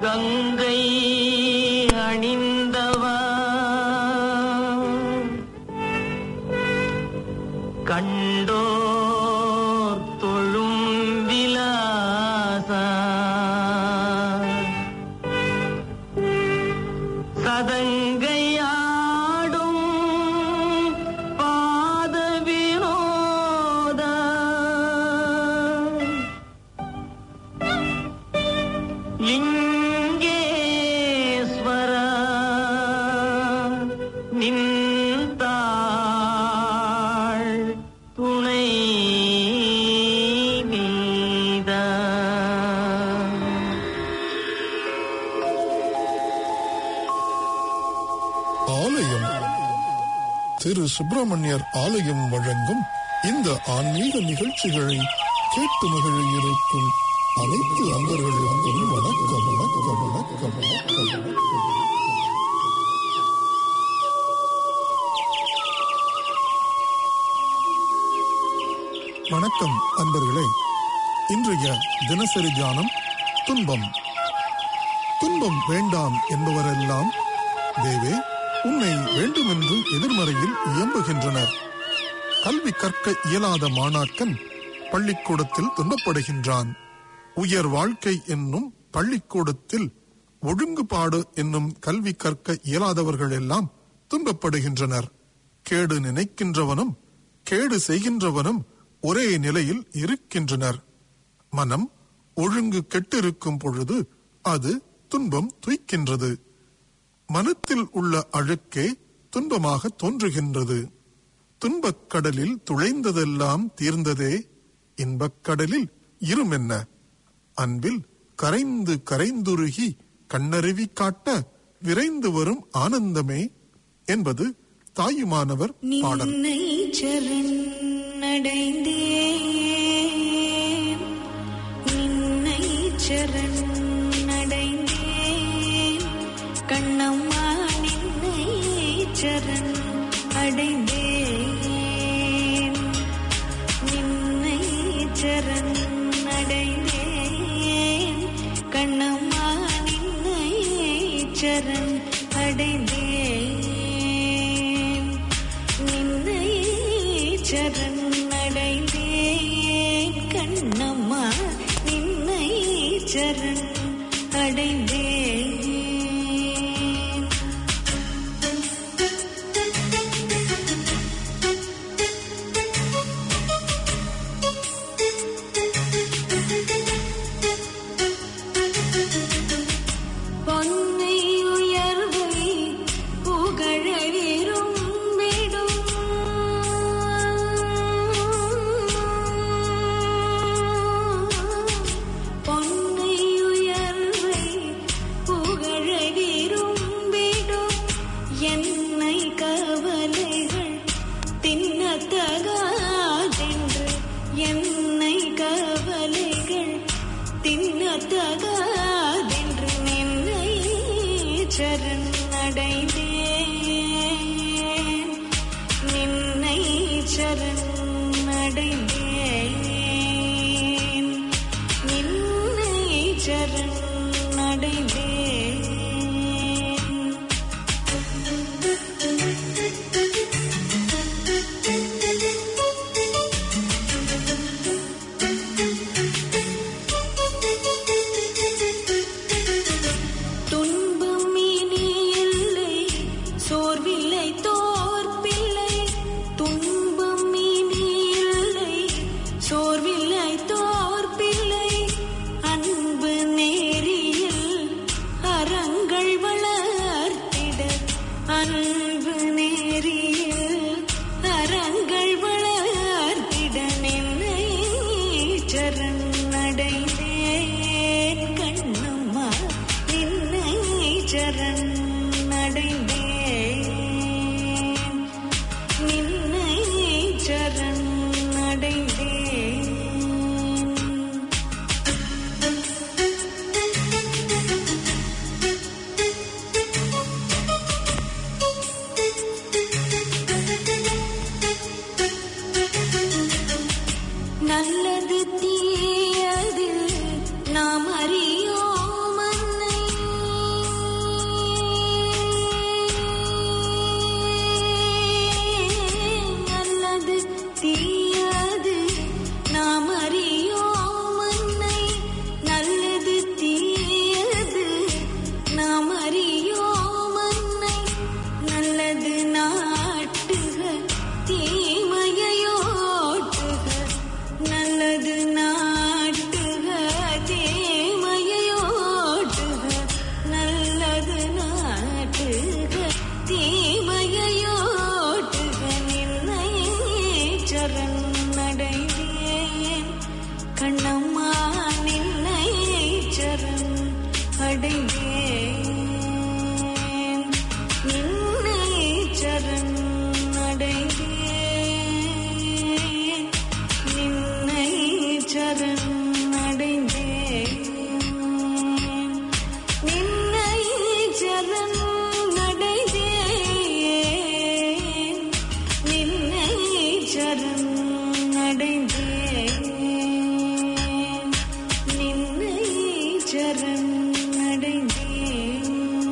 கங்கை அணிந்தவா கண்டோர் தொழும் விலாசா சதங்கையாடும் பாத வினோதா லிங்கேஸ்வர நின்றாள் துணை நீதா ஆலயம் திரு சுப்பிரமணியர் ஆலயம் வழங்கும் இந்த ஆன்மீக நிகழ்ச்சிகளை கேட்டு மகிழ இருக்கும் அனைத்து அன்பர்களுக்கும் வணக்கம் வணக்கம் வணக்கம் வணக்கம் வணக்கம் வணக்கம் அன்பர்களே இன்றைய தினசரி தியானம் துன்பம் துன்பம் வேண்டாம் என்பவரெல்லாம் தேவே உன்னை வேண்டுமென்று எதிர்மறையில் இயம்புகின்றனர் கல்வி கற்க இயலாத மாணாக்கன் பள்ளிக்கூடத்தில் துன்பப்படுகின்றான் உயர் வாழ்க்கை என்னும் பள்ளிக்கூடத்தில் ஒழுங்குபாடு என்னும் கல்வி கற்க இயலாதவர்கள் எல்லாம் துன்பப்படுகின்றனர் கேடு நினைக்கின்றவனும் கேடு செய்கின்றவனும் ஒரே நிலையில் இருக்கின்றனர் மனம் ஒழுங்கு கெட்டிருக்கும் பொழுது அது துன்பம் துய்க்கின்றது மனத்தில் உள்ள அழுக்கே துன்பமாக தோன்றுகின்றது துன்பக் கடலில் துளைந்ததெல்லாம் தீர்ந்ததே இன்பக் கடலில் இருமென்ன அன்பில் கரைந்து கரைந்துருகி கண்ணருவி காட்ட விரைந்து வரும் ஆனந்தமே என்பது தாயுமானவர் பாடல் நின்னை சரணடைந்தேன் நின்னை சரணடைந்தேன் கண்ணம்மா நின்னை சரண் அடைந்தேன் நின்னை சரணடைந்தேன் கண்ணம்மா நின்னை சரண் அடைந்தேன் நின்னை சரணடைந்தேன் கண்ணம்மா நின்னை சரண் அடைந்தேன் பொன்னை உயர்வை புகழ விரும்பிடும் பொன்னை உயர்வை புகழ விரும்பிடும் என்னை கவலைகள் தின்னத்தகாதென்று என்னை கவலைகள் தின்னத்தகாதென்று நின்னை சரணடைந்தேன் நின்னை சரணடைந்தேன் நின்னை சரணடைந்தேன் துன்பம் இனி இல்லை சோர்வில்லை தோற்பில்லை துன்பம் இனி இல்லை சோர்வில்லை தோற்பில்லை அன்பு நேரியில் அறங்கள் வளர்த்திட அன்பு நேரியில் அறங்கள் வளர்த்திட நின்னை சரணடைந்தேன் கண்ணம்மா நின்னை சரணடைந்தேன் நின்னை சரணடைந்தேன் நல்லது தீயது நாம் அறியோம் அன்னை அடைந்தேன் நின்னை சரண் அடைந்தேன் நின்னை சரண் அடைந்தேன் நின்னை சரண் அடைந்தேன் நின்னை சரண் அடைந்தேன் நின்னை சரண் அடைந்தேன்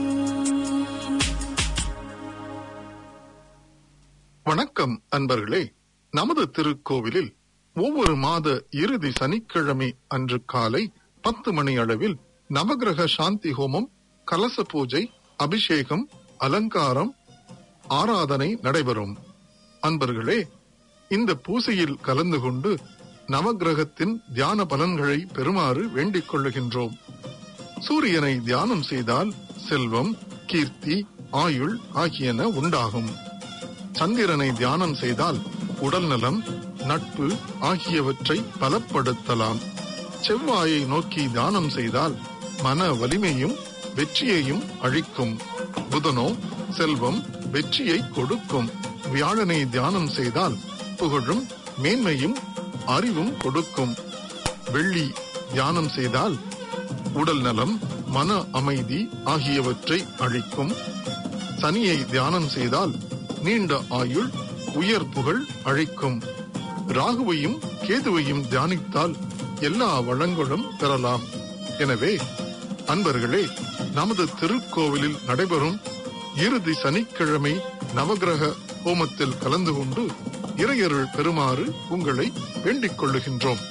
வணக்கம் அன்பர்களே நமது திருக்கோவிலில் ஒவ்வொரு மாத இறுதி சனிக்கிழமை அன்று காலை பத்து மணி அளவில் நவகிரக சாந்தி ஹோமம் கலச பூஜை அபிஷேகம் அலங்காரம் ஆராதனை நடைபெறும் அன்பர்களே இந்த பூசையில் கலந்து கொண்டு நவகிரகத்தின் தியான பலன்களை பெறுமாறு வேண்டிக் கொள்ளுகின்றோம் சூரியனை தியானம் செய்தால் செல்வம் கீர்த்தி ஆயுள் ஆகியன உண்டாகும் சந்திரனை தியானம் செய்தால் உடல் நலம் நட்பு ஆகியவற்றை பலப்படுத்தலாம் செவ்வாயை நோக்கி தியானம் செய்தால் மன வலிமையும் வெற்றியையும் அழிக்கும் புதனோ செல்வம் வெற்றியை கொடுக்கும் வியாழனை தியானம் செய்தால் புகழும் மேன்மையும் அறிவும் கொடுக்கும் வெள்ளி தியானம் செய்தால் உடல் நலம் மன அமைதி ஆகியவற்றை அழிக்கும் சனியை தியானம் செய்தால் நீண்ட ஆயுள் உயர் புகழ் அழிக்கும் ராகுவையும் கேதுவையும் தியானித்தால் எல்லா வளங்களும் பெறலாம் எனவே அன்பர்களே நமது திருக்கோவிலில் நடைபெறும் இறுதி சனிக்கிழமை நவகிரக ஹோமத்தில் கலந்து கொண்டு இறையருள் பெறுமாறு உங்களை வேண்டிக் கொள்ளுகின்றோம்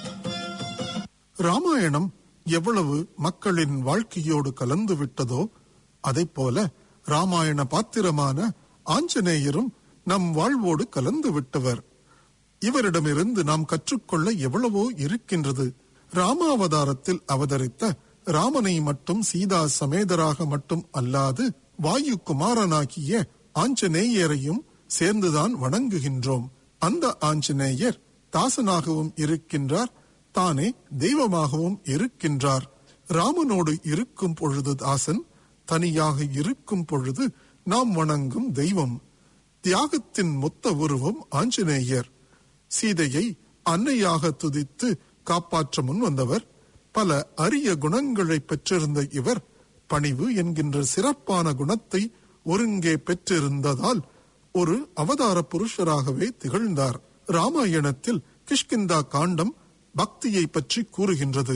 ராமாயணம் எவ்வளவு மக்களின் வாழ்க்கையோடு கலந்து விட்டதோ அதைப் போல ராமாயண பாத்திரமான ஆஞ்சநேயரும் நம் வாழ்வோடு கலந்து விட்டவர் இவரிடமிருந்து நாம் கற்றுக்கொள்ள எவ்வளவோ இருக்கின்றது ராமாவதாரத்தில் அவதரித்த ராமனை மட்டும் சீதா சமேதராக மட்டும் அல்லாது வாயு குமாரனாகிய ஆஞ்சநேயரையும் சேர்ந்துதான் வணங்குகின்றோம் அந்த ஆஞ்சநேயர் தாசனாகவும் இருக்கின்றார் தானே தெய்வமாகவும் இருக்கின்றார் ராமனோடு இருக்கும் பொழுது தாசன் தனியாக இருக்கும் பொழுது நாம் வணங்கும் தெய்வம் தியாகத்தின் மொத்த உருவம் ஆஞ்சநேயர் சீதையை அன்னையாக துதித்து காப்பாற்ற முன் வந்தவர் பல அரிய குணங்களை பெற்றிருந்த இவர் பணிவு என்கின்ற சிறப்பான குணத்தை ஒருங்கே பெற்றிருந்ததால் ஒரு அவதார புருஷராகவே திகழ்ந்தார் ராமாயணத்தில் கிஷ்கிந்தா காண்டம் பக்தியை பற்றி கூறுகின்றது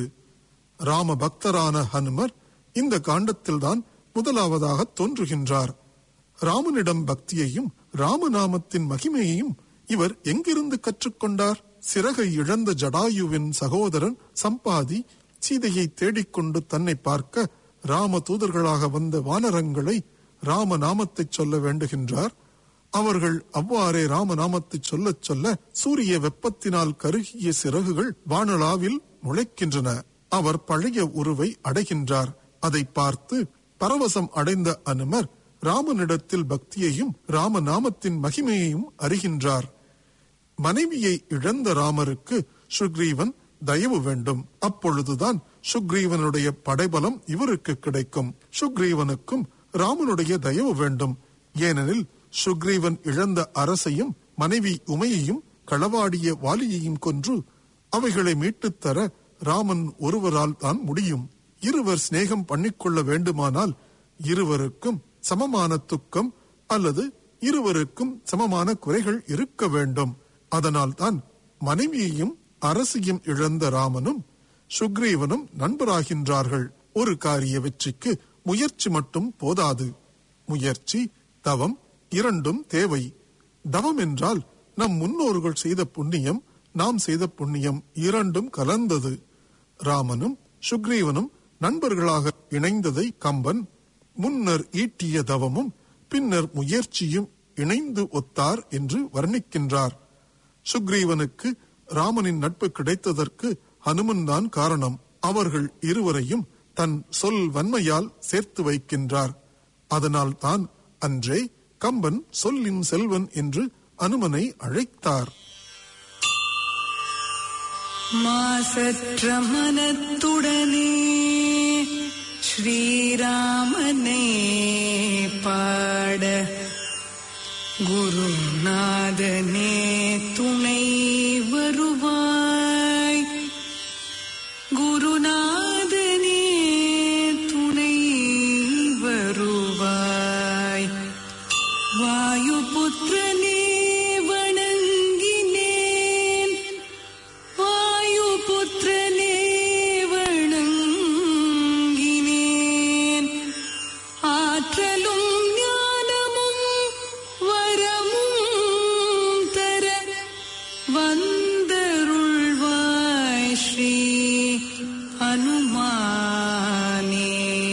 ராம பக்தரான ஹனுமர் இந்த காண்டத்தில்தான் முதலாவதாக தோன்றுகின்றார் ராமனிடம் பக்தியையும் ராமநாமத்தின் மகிமையையும் இவர் எங்கிருந்து கற்றுக்கொண்டார் சிறகை இழந்த ஜடாயுவின் சகோதரன் சம்பாதி சீதையை தேடிக்கொண்டு தன்னை பார்க்க ராம தூதர்களாக வந்த வானரங்களை ராம நாமத்தைச் சொல்ல வேண்டுகின்றார் அவர்கள் அவ்வாறே ராமநாமத்தை சொல்லச் சொல்ல சூரிய வெப்பத்தினால் கருகிய சிறகுகள் வானளாவில் முளைக்கின்றன அவர் பழைய உருவை அடைகின்றார் அதை பார்த்து பரவசம் அடைந்த அனுமர் ராமனிடத்தில் பக்தியையும் ராமநாமத்தின் மகிமையையும் அறிகின்றார் மனைவியை இழந்த ராமருக்கு சுக்ரீவன் தயவு வேண்டும் அப்பொழுதுதான் சுக்ரீவனுடைய படைபலம் இவருக்கு கிடைக்கும் சுக்ரீவனுக்கும் ராமனுடைய தயவு வேண்டும் ஏனெனில் சுக்ரீவன் இழந்த அரசையும் மனைவி உமையையும் களவாடிய வாலியையும் கொன்று அவைகளை மீட்டுத் தர ராமன் ஒருவரால் தான் முடியும் இருவர் சிநேகம் பண்ணிக்கொள்ள வேண்டுமானால் இருவருக்கும் சமமான துக்கம் அல்லது இருவருக்கும் சமமான குறைகள் இருக்க வேண்டும் அதனால்தான் மனைவியையும் அரசியும் இழந்த ராமனும் சுக்ரீவனும் நண்பராகின்றார்கள் ஒரு காரிய வெற்றிக்கு முயற்சி மட்டும் போதாது முயற்சி தவம் இரண்டும் தேவை தவம் என்றால் நம் முன்னோர்கள் செய்த புண்ணியம் நாம் செய்த புண்ணியம் இரண்டும் கலந்தது ராமனும் சுக்ரீவனும் நண்பர்களாக இணைந்ததை கம்பன் முன்னர் ஈட்டிய தவமும் பின்னர் முயற்சியும் இணைந்து ஒத்தார் என்று வர்ணிக்கின்றார் சுக்ரீவனுக்கு ராமனின் நட்பு கிடைத்ததற்கு ஹனுமன் தான் காரணம் அவர்கள் இருவரையும் தன் சொல் வன்மையால் சேர்த்து வைக்கின்றார் அதனால் தான் அன்றே கம்பன் சொல்லின் செல்வன் என்று அனுமனை அழைத்தார் மாசற்ற மனத்துடனே ஸ்ரீராமனே பாட குருநாதனே துணை வருவாய் குருநாதனே துணை வருவாய் வாயுபுத்திரனே வணங்கினேன் வாயுபுத்திரனே வணங்கினேன் ஆற்றலும் ஞானமும் வரமும் தர வந்தருள்வாய் ஸ்ரீ அனுமானே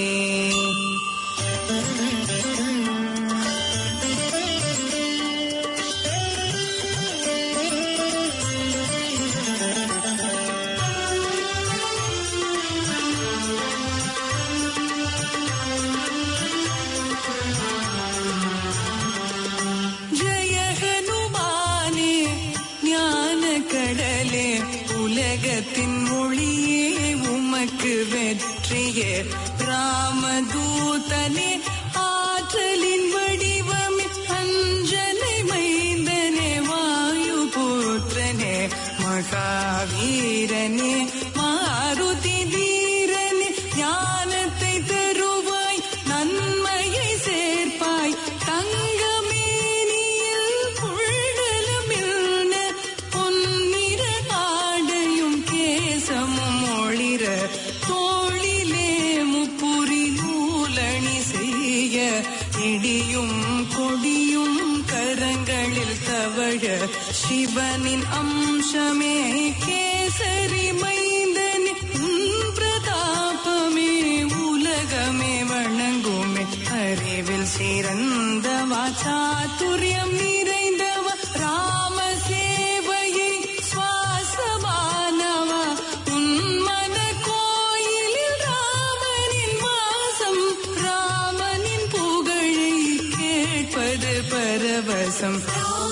ஜெய ஹனுமானே ஞான கடலே உலகத்தின் மொழியே உமக்கு வெற்றியே ராமதூதனே ஆற்றலின் வடிவமே அஞ்சனை மைந்தனே வாயுபுத்திரனே மகாவீரனே மாருதி வீரனே ஞானத்தை தருவாய் நன்மையை சேர்ப்பாய் தங்கமேனியில் புள்ளலமில்ன பொன்னிற ஆடையும் கேசமும் ஒளிர தோளிலே முப்புரி நூலணி செய்ய இடியும் கொடியும் கரங்களில் தவழ சிவனின் அம்சமே கேசரி மைந்தனே உன் பிரதாபமே உலகமே வணங்குமே அறிவில் சிறந்தவா சாத்துரியம் நிறைந்தவா ராம சேவையை சுவாசமானவா உன்மன கோயிலில் ராமனின் வாசம் ராமனின் புகழை கேட்பது பரவசம்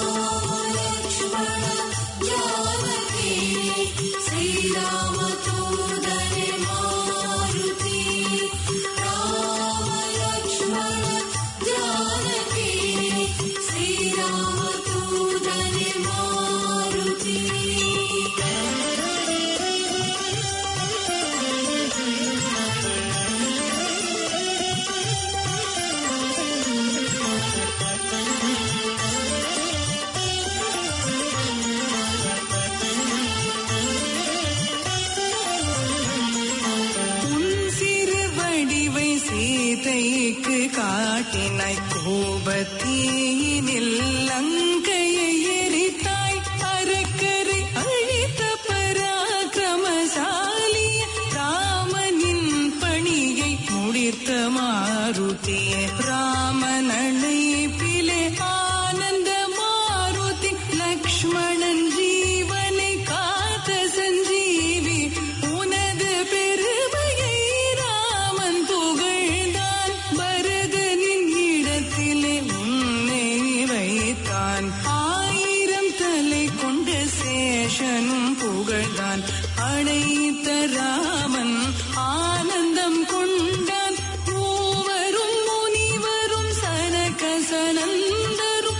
உன் சிறு வடிவை சீதைக்கு காட்டினாய் கோபத்தீனில் லங்கையை எரித்தாய் அறக்கரை அழித்த பராக்கிரமசாலி ராமனின் பணியை முடித்த மாருதியே ராமன் அழைப்பிலே ஆனந்த மாருதி லக்ஷ்மணன் ஜீவனை காத்த சஞ்சீவி உனது பெருமையை ராமன் புகழ்ந்தான் பரதனின் இடத்திலே உன்னை வைத்தான் ஆயிரம் தலை கொண்ட சேஷனும் புகழ்ந்தான் அழைத்த ராமன் ஆனந்தம் கொண்டான் மூவரும் முனிவரும் சனக சனந்தரும்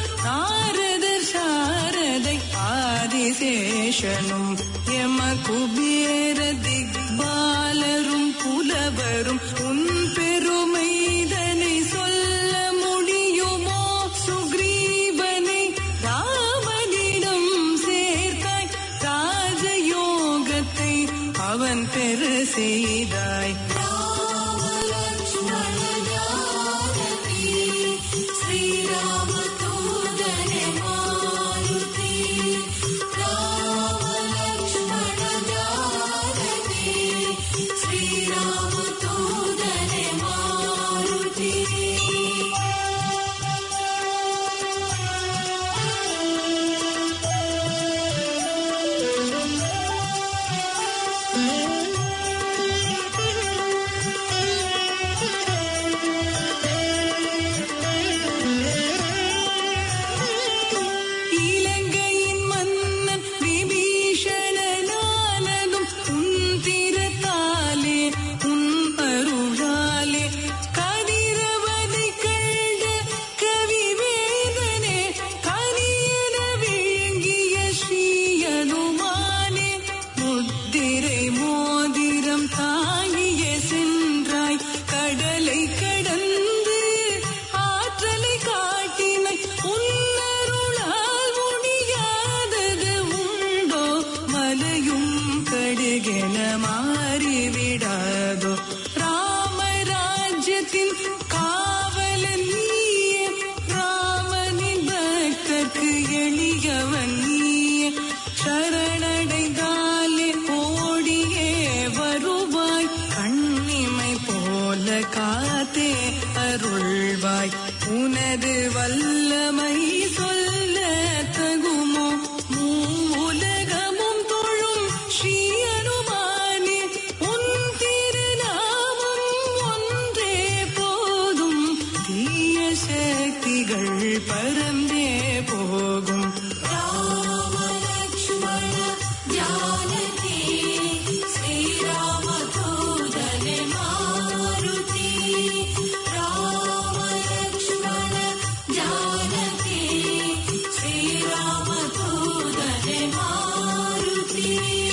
மாருதின் காவலன் நீயே ராமனின் பக்தர்க்கு எளியவன் நீயே சரணடைந்தாலே ஓடியே வருவாய் கண்ணிமை போல காத்தே அருள்வாய் உனது வல்லமை சொல்ல தகுமோ மூலகமும் தொழும் ஸ்ரீ அனுமானே உன் திருநாமம் ஒன்றே போதும் தீய சக்திகள் பறந்தே போகும் ராம லக்ஷ்மண ஜானகி ஸ்ரீராம தூதனே மாருதி ராம லக்ஷ்மண ஜானகி ஸ்ரீராம தூதனே மாருதி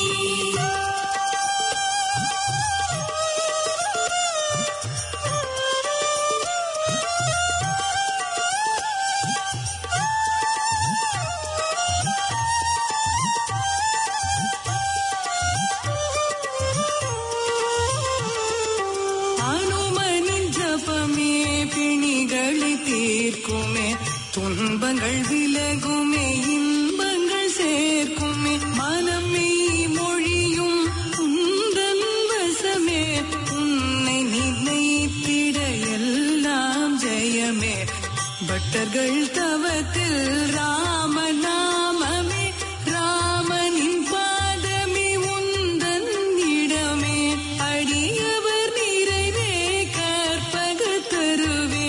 அனுமனின் ஜபமே பிணிகளை தீர்க்குமே துன்பங்கள் விலகுமே இன்பங்கள் சேர்க்குமே மனமே மொழியும் உந்தன் வசமே உன்னை நினைத்திட எல்லாம் ஜெயமே பக்தர்கள் தவத்தில் ராமநாமமே ராமனின் பாதமே உந்தன் இடமே அடியவர் நிறைவே கற்பக தருவே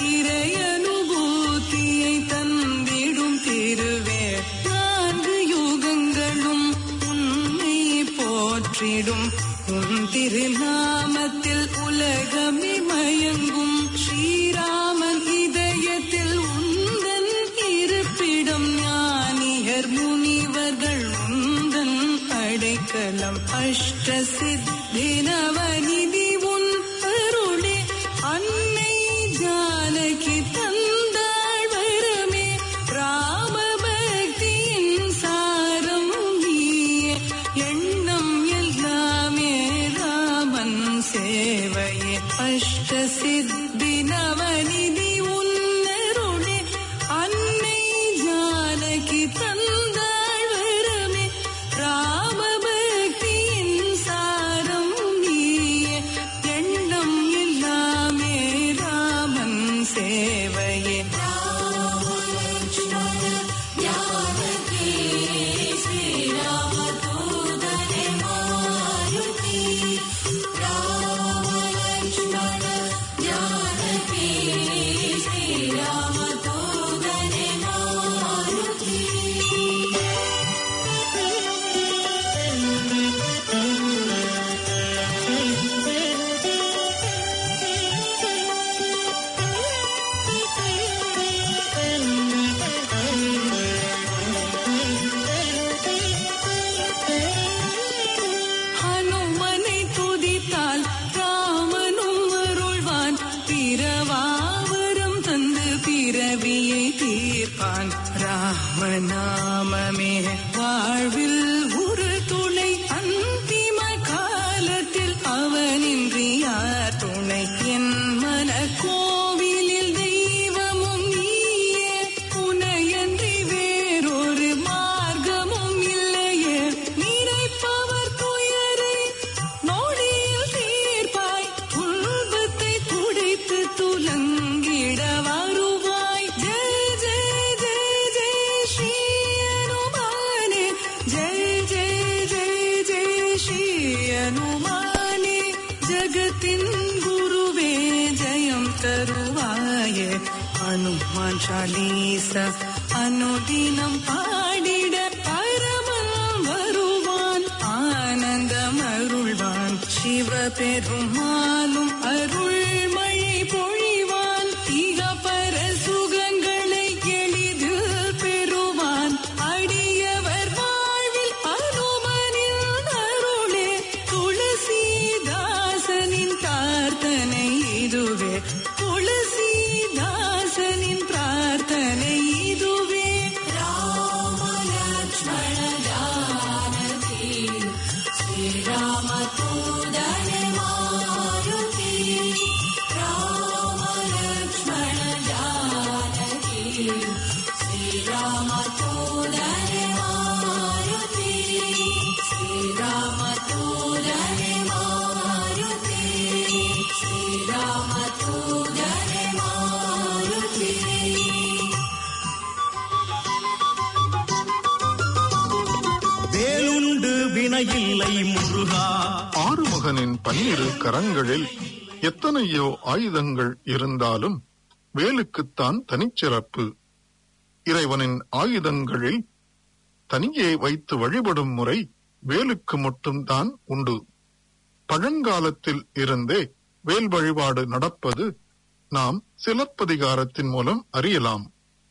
திரையனுபூதியை தந்திடும் திருவே நான்கு யுகங்களும் உன்னை போற்றிடும் உன் திருநாமத்தில் உலகமே மயங்கும் ஸ்ரீராமன் இதயத்தில் உந்தன் இருப்பிடம் ஞானியர் முனிவர்கள் உந்தன் அடைக்கலம் அஷ்ட சித்தி நவநிதி உன் அருளே அன்னை ஜானகி தந்தாள் வரமே ராம பக்தியின் சாரம் நீயே எண்ணம் எல்லாமே ராமன் சேவையே அஷ்ட சித்தி நவநிதி உன்னருளே அன்னை ஜானகி தந்தாள் வரமே ராம பக்தியின் சாரம் நீயே எண்ணம் எல்லாமே ராமன் சேவையே ராம லக்ஷ்மண ஜானகி ஸ்ரீராம தூதனே மாருதி ராம லக்ஷ்மண ஜானகி ஸ்ரீராம தூதனே மாருதி ஹனுமனை துதித்தால் ராமனும் அருள்வான் பிறவாவரம் தந்து பிறவியை தீர்ப்பான் ராமநாமமே வாழ்வில் ஒரு துணை அந்திம காலத்தில் அவனின்றி யார் துணை என் மன கோவிலில் தெய்வமும் நீயே உனையன்றி வேறொரு மார்க்கமும் இல்லையே நினைப்பவர் துயரை நொடியில் தீர்ப்பாய் துன்பத்தை துடைத்து துலங்கிட வருவாய் ஜெய ஜெய ஜெய ஜெய ஸ்ரீ அனுமானே ஜெய ஜெய ஜெய ஜெய ஸ்ரீ அனுமானே ஜகத்தின் குருவே ஜெயம் தருவாயே அனுமான் சாலீச அனுதினம் பாடிட பரமன் வருவான் ஆனந்தம் அருள்வான் சிவ பெருமானும் அருள்மழை பொழிவான் இகபர சுகங்களை எளிதில் பெறுவான் அடியவர் வாழ்வில் அனுமனின் அருளே துளசிதாசனின் பிரார்த்தனை இதுவே துளசிதாசனின் பிரார்த்தனை இதுவே ராம லக்ஷ்மண ஜானகி ஸ்ரீராம தூதனே மாருதி ராம ஸ்ரீராமதூதரே மாருதி வேலுண்டு வினையில்லை முருகா ஆறுமுகனின் பன்னிரு கரங்களில் எத்தனையோ ஆயுதங்கள் இருந்தாலும் வேலுக்குத்தான் தனிச்சிறப்பு இறைவனின் ஆயுதங்களில் தனியே வைத்து வழிபடும் முறை வேலுக்கு மட்டும்தான் உண்டு பழங்காலத்தில் இருந்தே வேல் வழிபாடு நடப்பது நாம் சிலப்பதிகாரத்தின் மூலம் அறியலாம்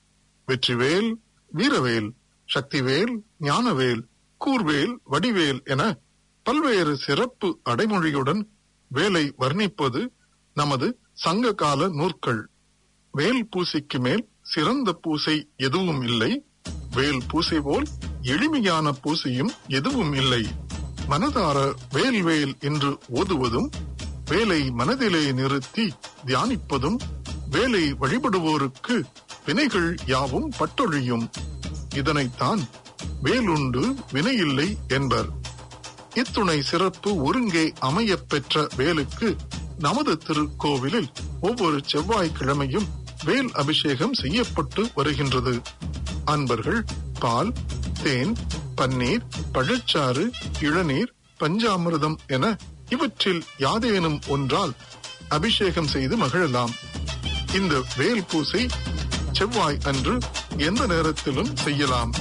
வெற்றிவேல் வீரவேல் சக்திவேல் ஞானவேல் கூர்வேல் வடிவேல் என பல்வேறு சிறப்பு அடைமொழியுடன் வேலை வர்ணிப்பது நமது சங்ககால நூற்கள் வேல் பூசைக்கு மேல் சிறந்த பூசை எதுவும் இல்லை வேல் பூசை போல் எளிமையான பூசையும் எதுவும் இல்லை மனதார வேல் வேல் என்று ஓதுவதும் வேலை மனதிலே நிறுத்தி தியானிப்பதும் வேலை வழிபடுவோருக்கு வினைகள் யாவும் பட்டொழியும் இதனைத்தான் வேலுண்டு வினையில்லை என்பர் இத்துணை சிறப்பு ஒருங்கே அமையப் பெற்ற வேலுக்கு நமது திருக்கோவிலில் ஒவ்வொரு செவ்வாய்க்கிழமையும் வேல் அபிஷேகம் செய்யப்பட்டு வருகின்றது அன்பர்கள் பால் தேன் பன்னீர் பழச்சாறு இளநீர் பஞ்சாமிர்தம் என இவற்றில் யாதேனும் ஒன்றால் அபிஷேகம் செய்து மகிழலாம் இந்த வேல் பூசை செவ்வாய் அன்று எந்த நேரத்திலும் செய்யலாம்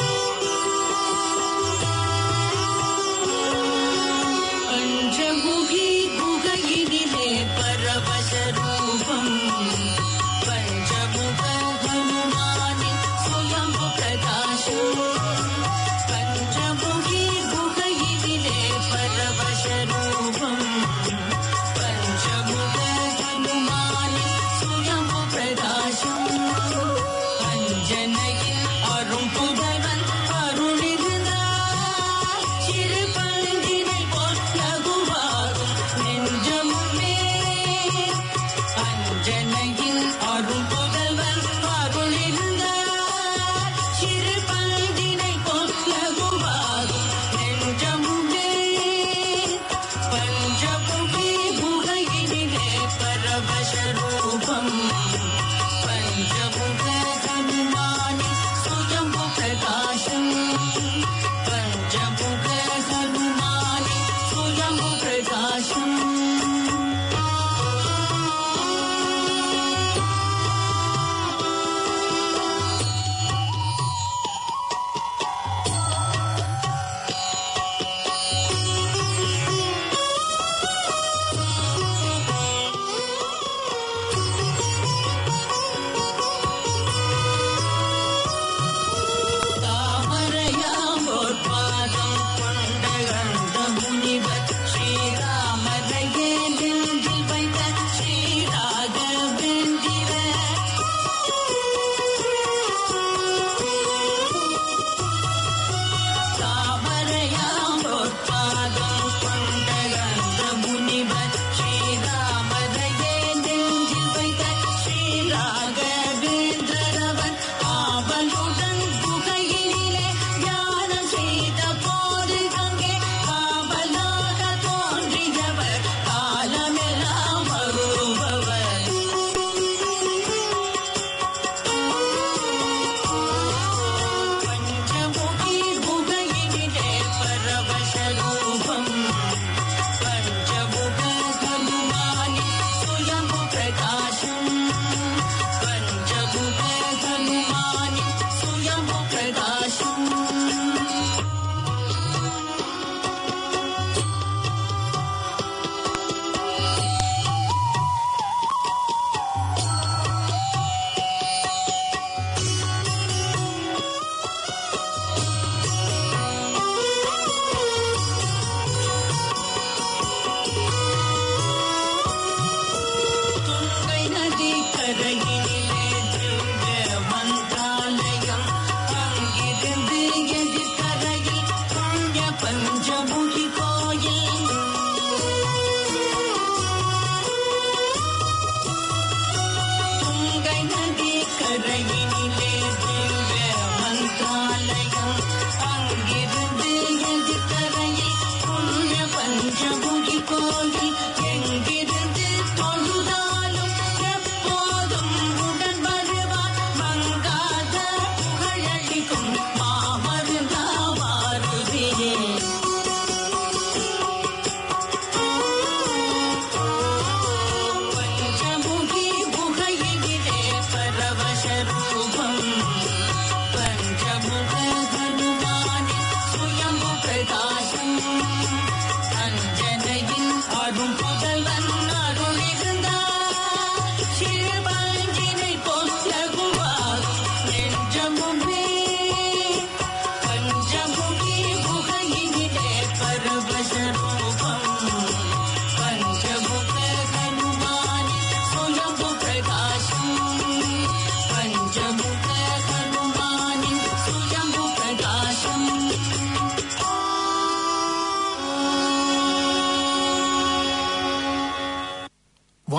பஞ்சமுக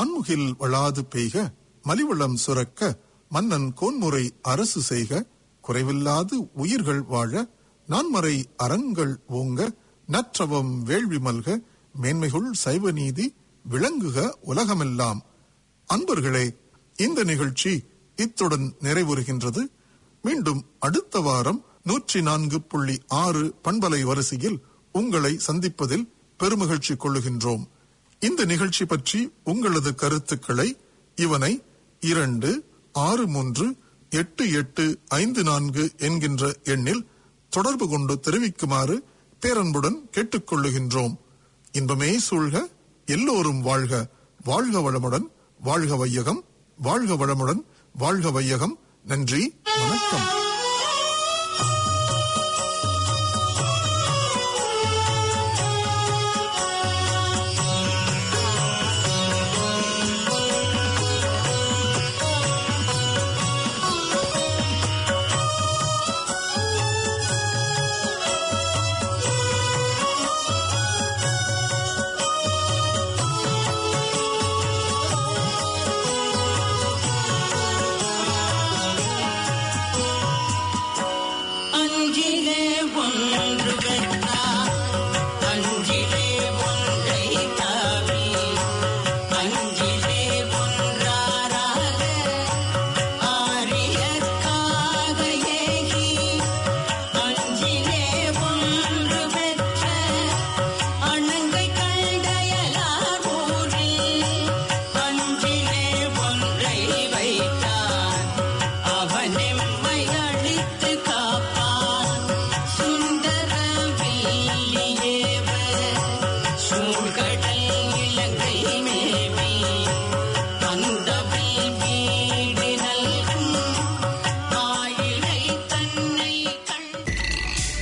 வான்முகில் வளாது பெய்க மலிவளம் சுரக்க மன்னன் கோன்முறை அரசு செய்க குறைவில்லாது உயிர்கள் வாழ நான்மறை அறங்கள் ஓங்க நற்றவம் வேள்வி மல்க மேன்மைகுள் சைவ நீதி விளங்குக உலகமெல்லாம் அன்பர்களே இந்த நிகழ்ச்சி இத்துடன் நிறைவுறுகின்றது மீண்டும் அடுத்த வாரம் நூற்றி நான்கு புள்ளி ஆறு பண்பலை வரிசையில் உங்களை சந்திப்பதில் பெருமகிழ்ச்சி கொள்ளுகின்றோம் இந்த நிகழ்ச்சி பற்றி உங்களது கருத்துக்களை இவனை இரண்டு ஆறு மூன்று எட்டு எட்டு ஐந்து நான்கு என்கின்ற எண்ணில் தொடர்பு கொண்டு தெரிவிக்குமாறு பேரன்புடன் கேட்டுக்கொள்ளுகின்றோம் இன்பமே சூழ்க எல்லோரும் வாழ்க வாழ்க வளமுடன் வாழ்க வையகம் வாழ்க வளமுடன் வாழ்க வையகம் நன்றி வணக்கம்